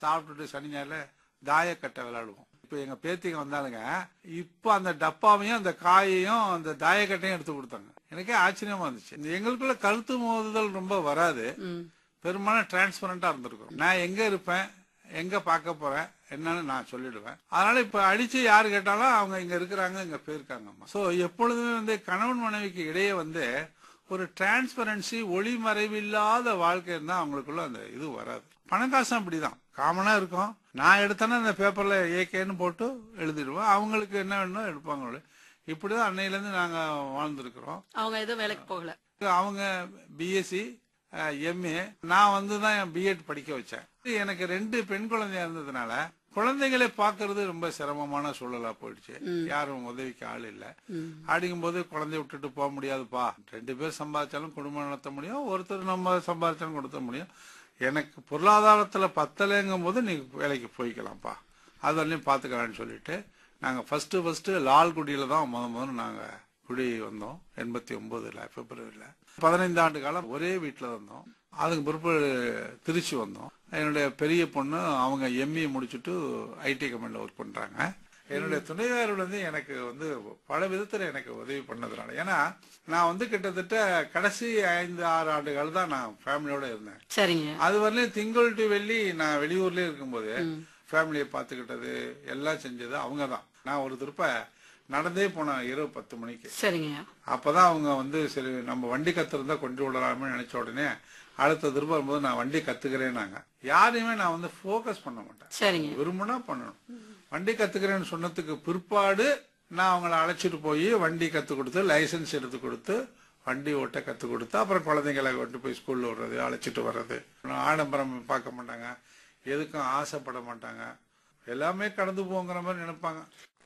சாப்பிட்டுட்டு சனி ஞாயிறுல தாயக்கட்டை விளையாடுவோம் இப்ப எங்க பேத்திங்க வந்தாலுங்க இப்ப அந்த டப்பாவையும் அந்த காயையும் அந்த தாயக்கட்டையும் எடுத்து கொடுத்தாங்க எனக்கே ஆச்சரியமா இருந்துச்சு இந்த எங்களுக்குள்ள கருத்து மோதுதல் ரொம்ப வராது ம். பெரும்பாலும் டிரான்ஸ்பரண்டா இருந்திருக்கும் நான் எங்க இருப்பேன் எங்க பார்க்க போறேன் என்னன்னு நான் சொல்லிடுவேன் அதனால இப்ப அடிச்சு யாரு கேட்டாலும் அவங்க இங்க இருக்கிறாங்க இங்க போயிருக்காங்கம்மா சோ எப்பொழுதுமே வந்து கணவன் மனைவிக்கு இடையே வந்து ஒரு டிரான்ஸ்பரன்சி ஒளிமறைவில்லாத வாழ்க்கை இருந்தா அவங்களுக்குள்ள அந்த இது வராது பணக்காசும் அப்படிதான் காமனா இருக்கும் நான் எடுத்தேன்னா அந்த பேப்பர்ல ஏகேன்னு போட்டு எழுதிடுவேன் அவங்களுக்கு என்ன வேணுமோ எடுப்பாங்க இப்படிதான் அன்னையில இருந்து நாங்க வாழ்ந்திருக்கிறோம் அவங்க எதுவும் வேலைக்கு போகல அவங்க பிஎஸ்சி எம்ஏ நான் வந்து தான் பிஎட் படிக்க வச்சேன் எனக்கு ரெண்டு பெண் குழந்தையா இருந்ததுனால குழந்தைகளை பார்க்கிறது ரொம்ப சிரமமான சூழலா போயிடுச்சு யாரும் உதவிக்கு ஆள் இல்ல அப்படிங்கும்போது குழந்தைய விட்டுட்டு போக முடியாதுப்பா ரெண்டு பேர் சம்பாதிச்சாலும் குடும்பம் நடத்த முடியும் ஒருத்தர் நம்ம சம்பாதிச்சாலும் கொடுத்த முடியும் எனக்கு பொருளாதாரத்துல பத்தலைங்கும் போது நீ வேலைக்கு போய்க்கலாம்ப்பா அது வரலையும் பாத்துக்கலாம்னு சொல்லிட்டு நாங்க ஃபர்ஸ்ட் ஃபர்ஸ்ட் லால்குடியில தான் முத முதல்ல நாங்க குடி வந்தோம் எண்பத்தி ஒன்பதுல பிப்ரவரியில பதினைந்து ஆண்டு காலம் ஒரே வீட்டுல இருந்தோம் அதுக்கு பிறப்பு திருச்சி வந்தோம் என்னுடைய பெரிய பொண்ணு அவங்க எம்ஏ முடிச்சுட்டு ஐடி கம்பெனில ஒர்க் பண்றாங்க என்னுடைய துணைவியார் வந்து எனக்கு வந்து பல விதத்துல எனக்கு உதவி பண்ணதுனால ஏன்னா நான் வந்து கிட்டத்தட்ட கடைசி ஐந்து ஆறு ஆண்டுகள் தான் நான் ஃபேமிலியோட இருந்தேன் சரிங்க அது வரலையும் திங்கள் டு வெள்ளி நான் வெளியூர்லயே இருக்கும்போது ஃபேமிலியை பார்த்துக்கிட்டது எல்லாம் செஞ்சது அவங்க தான் நான் ஒரு திருப்ப நடந்தே போனேன் இரவு பத்து மணிக்கு சரிங்க அப்பதான் அவங்க வந்து சரி நம்ம வண்டி கத்துறதா கொண்டு விடலாம்னு நினைச்ச உடனே அடுத்த திரும்ப வரும்போது நான் வண்டி கத்துக்கிறேன்னாங்க யாரையுமே நான் வந்து ஃபோக்கஸ் பண்ண மாட்டேன் சரிங்க விரும்புனா பண்ணணும் வண்டி கத்துக்கிறேன்னு சொன்னதுக்கு பிற்பாடு நான் அவங்கள அழைச்சிட்டு போய் வண்டி கத்து கொடுத்து லைசென்ஸ் எடுத்து கொடுத்து வண்டி ஓட்ட கத்து கொடுத்து அப்புறம் குழந்தைங்களை கொண்டு போய் ஸ்கூல்ல விடுறது அழைச்சிட்டு வர்றது ஆடம்பரம் பார்க்க மாட்டாங்க எதுக்கும் ஆசைப்பட மாட்டாங்க எல்லாமே கடந்து போங்கிற மாதிரி நினைப்பாங்க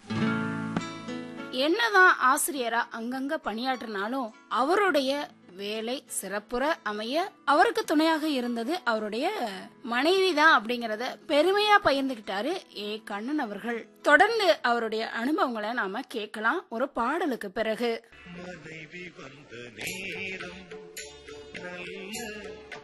என்னதான் ஆசிரியரா அங்கங்க பணியாற்றினாலும் அவருடைய வேலை சிறப்புற அமைய அவருக்கு துணையாக இருந்தது அவருடைய மனைவி தான் அப்படிங்கறத பெருமையா பகிர்ந்துகிட்டாரு ஏ கண்ணன் அவர்கள் தொடர்ந்து அவருடைய அனுபவங்களை நாம கேட்கலாம் ஒரு பாடலுக்கு பிறகு மனைவி வந்த நேரம் நல்ல